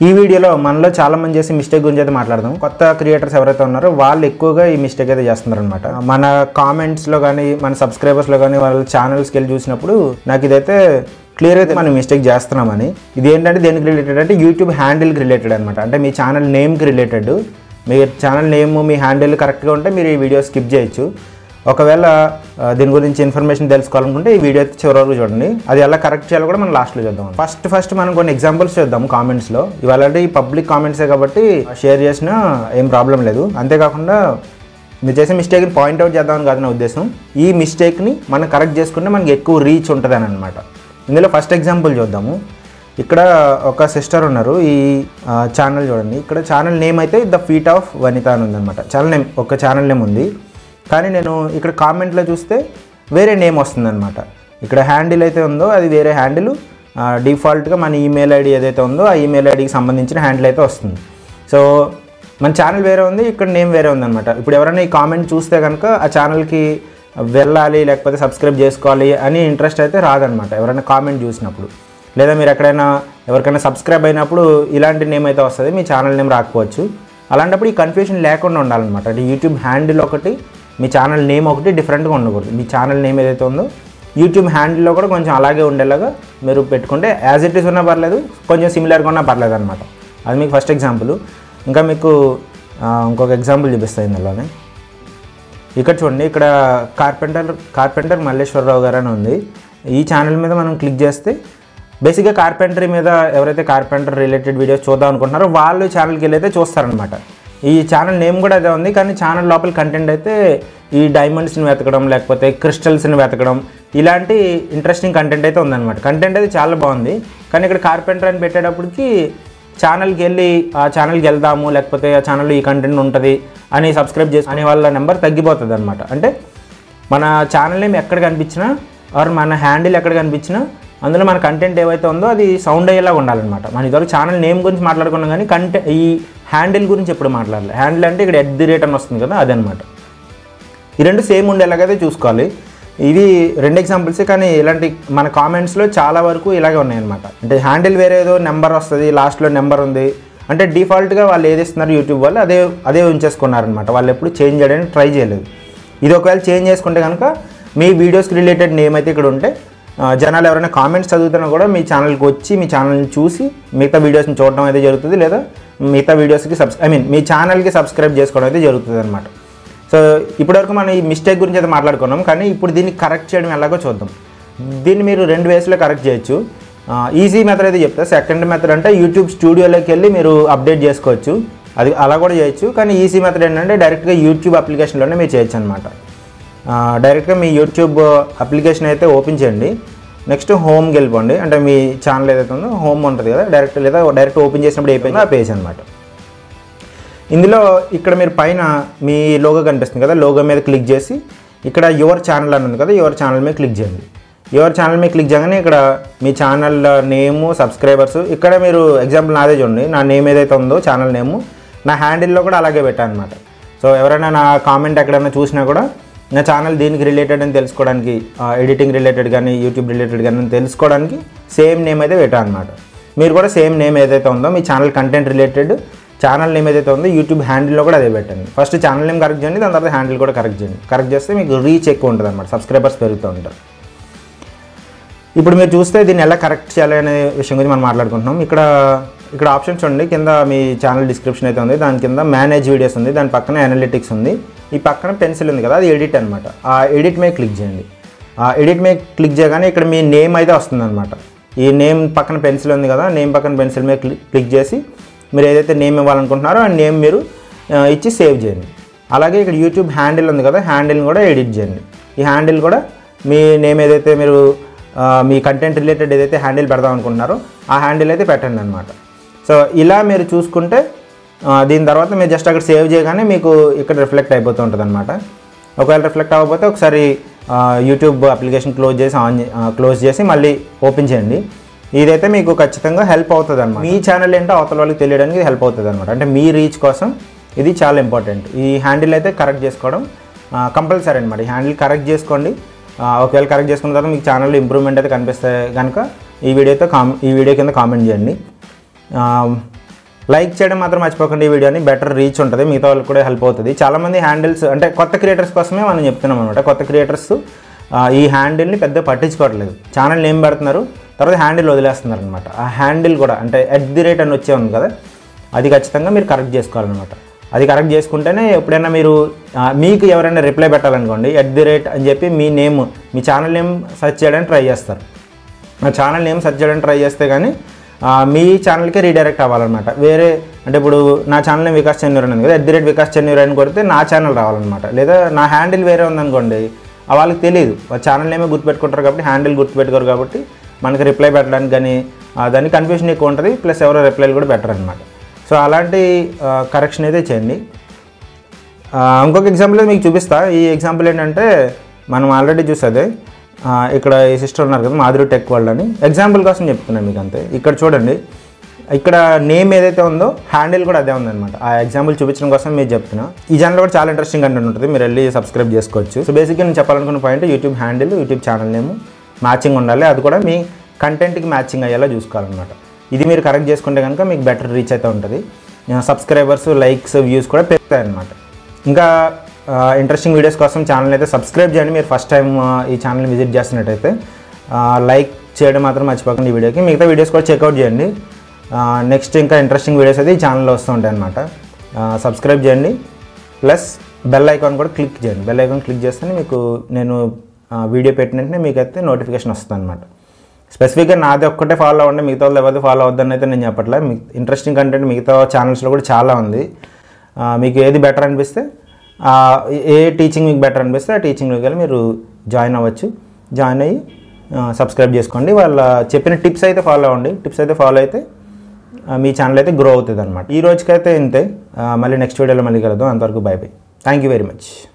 ఈ వీడియోలో మనలో చాలా మంది చేసే మిస్టేక్ గురించి అయితే మాట్లాడదాం కొత్త క్రియేటర్స్ ఎవరైతే ఉన్నారో వాళ్ళు ఎక్కువగా ఈ మిస్టేక్ అయితే చేస్తున్నారు అనమాట మన కామెంట్స్లో కానీ మన సబ్స్క్రైబర్స్లో కానీ వాళ్ళ ఛానల్స్కి వెళ్ళి చూసినప్పుడు నాకు ఇదైతే క్లియర్ అయితే మనం మిస్టేక్ చేస్తున్నామని ఇది ఏంటంటే దేనికి రిలేటెడ్ అంటే యూట్యూబ్ హ్యాండిల్కి రిలేటెడ్ అనమాట అంటే మీ ఛానల్ నేమ్కి రిలేటెడ్ మీ ఛానల్ నేమ్ మీ హ్యాండిల్ కరెక్ట్గా ఉంటే మీరు ఈ వీడియో స్కిప్ చేయొచ్చు ఒకవేళ ఆ, దీని గురించి ఇన్ఫర్మేషన్ తెలుసుకోవాలనుకుంటే ఈ వీడియో అయితే చివరి వరకు చూడండి అది ఎలా కరెక్ట్ చేయాలో కూడా మనం లాస్ట్లో చూద్దాం ఫస్ట్ ఫస్ట్ మనం కొన్ని ఎగ్జాంపుల్స్ చూద్దాం కామెంట్స్లో ఇవాళ పబ్లిక్ కామెంట్సే కాబట్టి షేర్ చేసినా ఏం ప్రాబ్లం లేదు అంతేకాకుండా మీరు చేసే మిస్టేక్ని పాయింట్అవుట్ చేద్దామని కాదు నా ఉద్దేశం ఈ మిస్టేక్ని మనం కరెక్ట్ చేసుకుంటే మనకి ఎక్కువ రీచ్ ఉంటుంది అని అనమాట ఇందులో ఫస్ట్ ఎగ్జాంపుల్ చూద్దాము ఇక్కడ ఒక సిస్టర్ ఉన్నారు ఈ ఛానల్ చూడండి ఇక్కడ ఛానల్ నేమ్ అయితే ద ఫీట్ ఆఫ్ వనిత అని ఉందన్నమాట ఛానల్ నేమ్ ఒక ఛానల్ నేమ్ ఉంది కానీ నేను ఇక్కడ కామెంట్లో చూస్తే వేరే నేమ్ వస్తుందన్నమాట ఇక్కడ హ్యాండిల్ అయితే ఉందో అది వేరే హ్యాండిల్ డిఫాల్ట్గా మన ఈమెయిల్ ఐడి ఏదైతే ఉందో ఆ ఈమెయిల్ ఐడికి సంబంధించిన హ్యాండిల్ అయితే వస్తుంది సో మన ఛానల్ వేరే ఉంది ఇక్కడ నేమ్ వేరే ఉందన్నమాట ఇప్పుడు ఎవరైనా ఈ కామెంట్ చూస్తే కనుక ఆ ఛానల్కి వెళ్ళాలి లేకపోతే సబ్స్క్రైబ్ చేసుకోవాలి అని ఇంట్రెస్ట్ అయితే రాదనమాట ఎవరైనా కామెంట్ చూసినప్పుడు లేదా మీరు ఎక్కడైనా ఎవరికైనా సబ్స్క్రైబ్ అయినప్పుడు ఇలాంటి నేమ్ అయితే వస్తుంది మీ ఛానల్ నేమ్ రాకపోవచ్చు అలాంటప్పుడు ఈ కన్ఫ్యూషన్ లేకుండా ఉండాలన్నమాట అంటే యూట్యూబ్ హ్యాండిల్ ఒకటి మీ ఛానల్ నేమ్ ఒకటి డిఫరెంట్గా ఉండకూడదు మీ ఛానల్ నేమ్ ఏదైతే ఉందో యూట్యూబ్ హ్యాండిల్లో కూడా కొంచెం అలాగే ఉండేలాగా మీరు పెట్టుకుంటే యాజ్ ఇట్ ఈస్ ఉన్నా పర్లేదు కొంచెం సిమిలర్గా ఉన్నా పర్లేదు అనమాట అది మీకు ఫస్ట్ ఎగ్జాంపుల్ ఇంకా మీకు ఆ, ఇంకొక ఎగ్జాంపుల్ చూపిస్తాయి ఇందులోనే ఇక్కడ చూడండి ఇక్కడ కార్పెంటర్ కార్పెంటర్ మల్లేశ్వరరావు గారు అని ఉంది ఈ ఛానల్ మీద మనం క్లిక్ చేస్తే బేసిక్గా కార్పెంటరీ మీద ఎవరైతే కార్పెంటర్ రిలేటెడ్ వీడియోస్ చూద్దాం అనుకుంటున్నారో వాళ్ళు ఛానల్కి వెళ్ళి అయితే చూస్తారనమాట ఈ ఛానల్ నేమ్ కూడా అదే ఉంది కానీ ఛానల్ లోపల కంటెంట్ అయితే ఈ డైమండ్స్ని వెతకడం లేకపోతే క్రిస్టల్స్ని వెతకడం ఇలాంటి ఇంట్రెస్టింగ్ కంటెంట్ అయితే ఉందన్నమాట కంటెంట్ అయితే చాలా బాగుంది కానీ ఇక్కడ కార్పెంటర్ అని పెట్టేటప్పటికి ఛానల్కి వెళ్ళి ఆ ఛానల్కి వెళ్దాము లేకపోతే ఆ ఛానల్లో ఈ కంటెంట్ ఉంటుంది అని సబ్స్క్రైబ్ చేసి అనే వాళ్ళ నెంబర్ తగ్గిపోతుంది అనమాట అంటే మన ఛానల్ నేమ్ ఎక్కడ కనిపించినా ఆర్ మన హ్యాండిల్ ఎక్కడ కనిపించినా అందులో మన కంటెంట్ ఏవైతే ఉందో అది సౌండ్ అయ్యేలా ఉండాలన్నమాట మన ఇదివరకు ఛానల్ నేమ్ గురించి మాట్లాడుకున్నాం కానీ కంటె ఈ హ్యాండిల్ గురించి ఎప్పుడు మాట్లాడలేదు హ్యాండిల్ అంటే ఇక్కడ ఎట్ ది రేట్ అని వస్తుంది కదా అదనమాట ఈ రెండు సేమ్ ఉండేలాగైతే చూసుకోవాలి ఇవి రెండు ఎగ్జాంపుల్స్ కానీ ఇలాంటి మన కామెంట్స్లో చాలా వరకు ఇలాగే ఉన్నాయన్నమాట అంటే హ్యాండిల్ వేరే ఏదో నెంబర్ వస్తుంది లాస్ట్లో నెంబర్ ఉంది అంటే డిఫాల్ట్గా వాళ్ళు ఏది ఇస్తున్నారు యూట్యూబ్ వాళ్ళు అదే అదే ఉంచేసుకున్నారనమాట వాళ్ళు ఎప్పుడు చేంజ్ చేయడానికి ట్రై చేయలేదు ఇది ఒకవేళ చేంజ్ చేసుకుంటే కనుక మీ వీడియోస్కి రిలేటెడ్ నేమ్ అయితే ఇక్కడ ఉంటే ఆ, జనాలు ఎవరైనా కామెంట్స్ చదువుతున్నా కూడా మీ ఛానల్కి వచ్చి మీ ఛానల్ని చూసి మిగతా వీడియోస్ని చూడడం అయితే జరుగుతుంది లేదా మిగతా వీడియోస్కి సబ్స్ ఐ మీన్ మీ ఛానల్కి సబ్స్క్రైబ్ చేసుకోవడం అయితే జరుగుతుంది అనమాట సో ఇప్పటివరకు మనం ఈ మిస్టేక్ గురించి అయితే మాట్లాడుకున్నాం కానీ ఇప్పుడు దీన్ని కరెక్ట్ చేయడం ఎలాగో చూద్దాం దీన్ని మీరు రెండు వేస్లో కరెక్ట్ చేయొచ్చు ఈజీ మెథడ్ అయితే చెప్తా సెకండ్ మెథడ్ అంటే యూట్యూబ్ స్టూడియోలోకి వెళ్ళి మీరు అప్డేట్ చేసుకోవచ్చు అది అలా కూడా చేయొచ్చు కానీ ఈజీ మెథడ్ ఏంటంటే డైరెక్ట్గా యూట్యూబ్ అప్లికేషన్లోనే మీరు చేయొచ్చు అనమాట డైరెక్ట్గా మీ యూట్యూబ్ అప్లికేషన్ అయితే ఓపెన్ చేయండి నెక్స్ట్ హోమ్కి వెళ్ళిపోండి అంటే మీ ఛానల్ ఏదైతే ఉందో హోమ్ ఉంటుంది కదా డైరెక్ట్ లేదా డైరెక్ట్ ఓపెన్ చేసినప్పుడు అయిపోయింది ఆ పేజ్ అనమాట ఇందులో ఇక్కడ మీరు పైన మీ లోగో కనిపిస్తుంది కదా లోగో మీద క్లిక్ చేసి ఇక్కడ యువర్ ఛానల్ అని ఉంది కదా యువర్ ఛానల్ మీద క్లిక్ చేయండి యువర్ ఛానల్ మీద క్లిక్ చేయగానే ఇక్కడ మీ ఛానల్ నేము సబ్స్క్రైబర్స్ ఇక్కడ మీరు ఎగ్జాంపుల్ నాదే చూడండి నా నేమ్ ఏదైతే ఉందో ఛానల్ నేము నా హ్యాండిల్లో కూడా అలాగే పెట్టాను అనమాట సో ఎవరైనా నా కామెంట్ ఎక్కడైనా చూసినా కూడా నా ఛానల్ దీనికి రిలేటెడ్ అని తెలుసుకోవడానికి ఎడిటింగ్ రిలేటెడ్ కానీ యూట్యూబ్ రిలేటెడ్ కానీ తెలుసుకోవడానికి సేమ్ నేమ్ అయితే పెట్టాను అనమాట మీరు కూడా సేమ్ నేమ్ ఏదైతే ఉందో మీ channel content related channel name ఏదైతే ఉందో యూట్యూబ్ హ్యాండిల్లో కూడా అదే పెట్టండి ఫస్ట్ ఛానల్ నేమ్ కరెక్ట్ చేయండి దాని తర్వాత హ్యాండిల్ కూడా కరెక్ట్ చేయండి కరెక్ట్ చేస్తే మీకు రీచ్ ఎక్కువ ఉంటుంది అనమాట సబ్స్క్రైబర్స్ పెరుగుతూ ఉంటారు ఇప్పుడు మీరు చూస్తే దీన్ని ఎలా కరెక్ట్ చేయాలి అనే విషయం గురించి మనం మాట్లాడుకుంటున్నాం ఇక్కడ ఇక్కడ ఆప్షన్స్ చూడండి కింద మీ ఛానల్ డిస్క్రిప్షన్ అయితే ఉంది దాని కింద మేనేజ్ వీడియోస్ ఉంది దాని పక్కన అనలిటిక్స్ ఉంది ఈ పక్కన పెన్సిల్ ఉంది కదా అది ఎడిట్ అనమాట ఆ ఎడిట్ మీద క్లిక్ చేయండి ఆ ఎడిట్ మీద క్లిక్ చేయగానే ఇక్కడ మీ నేమ్ అయితే వస్తుంది అనమాట ఈ నేమ్ పక్కన పెన్సిల్ ఉంది కదా నేమ్ పక్కన పెన్సిల్ మీద క్లిక్ క్లిక్ చేసి మీరు ఏదైతే నేమ్ ఇవ్వాలనుకుంటున్నారో ఆ నేమ్ మీరు ఆ, ఇచ్చి సేవ్ చేయండి అలాగే ఇక్కడ యూట్యూబ్ హ్యాండిల్ ఉంది కదా హ్యాండిల్ని కూడా ఎడిట్ చేయండి ఈ హ్యాండిల్ కూడా మీ నేమ్ ఏదైతే మీరు ఆ, మీ కంటెంట్ రిలేటెడ్ ఏదైతే హ్యాండిల్ పెడదాం అనుకుంటున్నారో ఆ హ్యాండిల్ అయితే పెట్టండి అనమాట సో ఇలా మీరు చూసుకుంటే ఆ, దీని తర్వాత మీరు జస్ట్ అక్కడ సేవ్ చేయగానే మీకు ఇక్కడ రిఫ్లెక్ట్ అయిపోతూ ఉంటుంది అనమాట ఒకవేళ రిఫ్లెక్ట్ అవ్వకపోతే ఒకసారి ఆ, యూట్యూబ్ అప్లికేషన్ క్లోజ్ చేసి ఆన్ చే- ఆ, క్లోజ్ చేసి మళ్ళీ ఓపెన్ చేయండి ఇదైతే మీకు ఖచ్చితంగా హెల్ప్ అవుతుంది అనమాట మీ ఛానల్ ఏంటో అవతల వాళ్ళకి తెలియడానికి ఇది హెల్ప్ అవుతుంది అనమాట అంటే మీ రీచ్ కోసం ఇది చాలా ఇంపార్టెంట్ ఈ హ్యాండిల్ అయితే కరెక్ట్ చేసుకోవడం కంపల్సరీ అనమాట ఈ హ్యాండిల్ కరెక్ట్ చేసుకోండి ఆ, ఒకవేళ కరెక్ట్ చేసుకున్న తర్వాత మీకు ఛానల్లో ఇంప్రూవ్మెంట్ అయితే కనిపిస్తే కనుక ఈ వీడియోతో కామ్ ఈ వీడియో కింద కామెంట్ చేయండి ఆ, లైక్ చేయడం మాత్రం మర్చిపోకండి ఈ వీడియోని బెటర్ రీచ్ ఉంటుంది మిగతా వాళ్ళకి కూడా హెల్ప్ అవుతుంది చాలామంది హ్యాండిల్స్ అంటే కొత్త క్రియేటర్స్ కోసమే మనం చెప్తున్నాం అనమాట కొత్త క్రియేటర్స్ ఈ హ్యాండిల్ని పెద్ద పట్టించుకోవట్లేదు ఛానల్ నేమ్ పెడుతున్నారు తర్వాత హ్యాండిల్ వదిలేస్తున్నారు అనమాట ఆ హ్యాండిల్ కూడా అంటే ఎట్ ది రేట్ అని వచ్చే ఉంది కదా అది ఖచ్చితంగా మీరు కరెక్ట్ చేసుకోవాలన్నమాట అది కరెక్ట్ చేసుకుంటేనే ఎప్పుడైనా మీరు ఆ, మీకు ఎవరైనా రిప్లై పెట్టాలనుకోండి ఎట్ ది రేట్ అని చెప్పి మీ నేమ్ మీ ఛానల్ నేమ్ సెర్చ్ చేయడానికి ట్రై చేస్తారు నా ఛానల్ నేమ్ సెర్చ్ చేయడానికి ట్రై చేస్తే కానీ ఆ, మీ ఛానల్కి రీడైరెక్ట్ అవ్వాలన్నమాట వేరే అంటే ఇప్పుడు నా ఛానల్ నేమ్ వికాస్ చెన్నూరు అని ఉంది కదా at the rate Vikas Chennuru అని కొడితే నా ఛానల్ రావాలన్నమాట లేదా నా హ్యాండిల్ వేరే ఉందనుకోండి ఆ వాళ్ళకి తెలియదు వాళ్ళ ఛానల్ నేమే గుర్తుపెట్టుకుంటారు కాబట్టి హ్యాండిల్ గుర్తుపెట్టుకోరు కాబట్టి మనకి రిప్లై పెట్టడానికి కానీ ఆ, దానికి కన్ఫ్యూజన్ ఎక్కువ ఉంటుంది ప్లస్ ఎవరో రిప్లైలు కూడా బెటర్ అనమాట సో అలాంటి కరెక్షన్ అయితే చేయండి ఆ, ఇంకొక ఎగ్జాంపుల్ మీకు చూపిస్తా ఈ ఎగ్జాంపుల్ ఏంటంటే మనం ఆల్రెడీ చూసేదే ఆ, ఇక్కడ ఈ సిస్టర్ ఉన్నారు కదా మాధురి టెక్ వరల్డ్ అని ఎగ్జాంపుల్ కోసం చెప్తున్నాను మీకు అంతే ఇక్కడ చూడండి ఇక్కడ నేమ్ ఏదైతే ఉందో హ్యాండిల్ కూడా అదే ఉందన్నమాట ఆ ఎగ్జాంపుల్ చూపించడం కోసం మీరు చెప్తున్నా ఈ ఛానల్ కూడా చాలా ఇంట్రెస్టింగ్ కంటెంట్ ఉంటుంది మీరు వెళ్ళి సబ్స్క్రైబ్ చేసుకోవచ్చు సో బేసిక్గా నేను చెప్పాలనుకున్న point YouTube handle YouTube channel name matching ఉండాలి అది కూడా మీ కంటెంట్కి మ్యాచింగ్ అయ్యేలా చూసుకోవాలన్నమాట ఇది మీరు కరెక్ట్ చేసుకుంటే కనుక మీకు బెటర్ రీచ్ అయితే ఉంటుంది సబ్స్క్రైబర్స్ లైక్స్ వ్యూస్ కూడా పెరుగుతాయి అన్నమాట ఇంకా ఇంట్రెస్టింగ్ వీడియోస్ కోసం ఛానల్ అయితే సబ్స్క్రైబ్ చేయండి మీరు ఫస్ట్ టైం ఈ ఛానల్ విజిట్ చేస్తున్నట్టయితే లైక్ చేయడం మాత్రం మర్చిపోకండి ఈ వీడియోకి మిగతా వీడియోస్ కూడా చెక్అవుట్ చేయండి నెక్స్ట్ ఇంకా ఇంట్రెస్టింగ్ వీడియోస్ అయితే ఈ ఛానల్లో వస్తూ ఉంటాయి అనమాట సబ్స్క్రైబ్ చేయండి ప్లస్ బెల్ ఐకాన్ కూడా క్లిక్ చేయండి బెల్ ఐకాన్ క్లిక్ చేస్తే మీకు నేను వీడియో పెట్టిన వెంటనే మీకైతే నోటిఫికేషన్ వస్తుంది అనమాట స్పెసిఫిక్గా నాది ఒక్కటే ఫాలో అవ్వండి మిగతా వాళ్ళు ఎవరిది ఫాలో అవ్వద్దని అయితే నేను చెప్పట్లే మీ ఇంట్రెస్టింగ్ కంటెంట్ మిగతా ఛానల్స్లో కూడా చాలా ఉంది ఆ, మీకు ఏది బెటర్ అనిపిస్తే ఆ, ఏ టీచింగ్ మీకు బెటర్ అనిపిస్తే ఆ టీచింగ్లోకి వెళ్ళి మీరు జాయిన్ అవ్వచ్చు జాయిన్ అయ్యి సబ్స్క్రైబ్ చేసుకోండి వాళ్ళ చెప్పిన టిప్స్ అయితే ఫాలో అవ్వండి టిప్స్ అయితే ఫాలో అయితే ఆ, మీ ఛానల్ అయితే గ్రో అవుతుంది అనమాట ఈ రోజుకైతే ఇంతే ఆ, మళ్ళీ నెక్స్ట్ వీడియోలో మళ్ళీ కలుద్దాం అంతవరకు bye bye thank you very much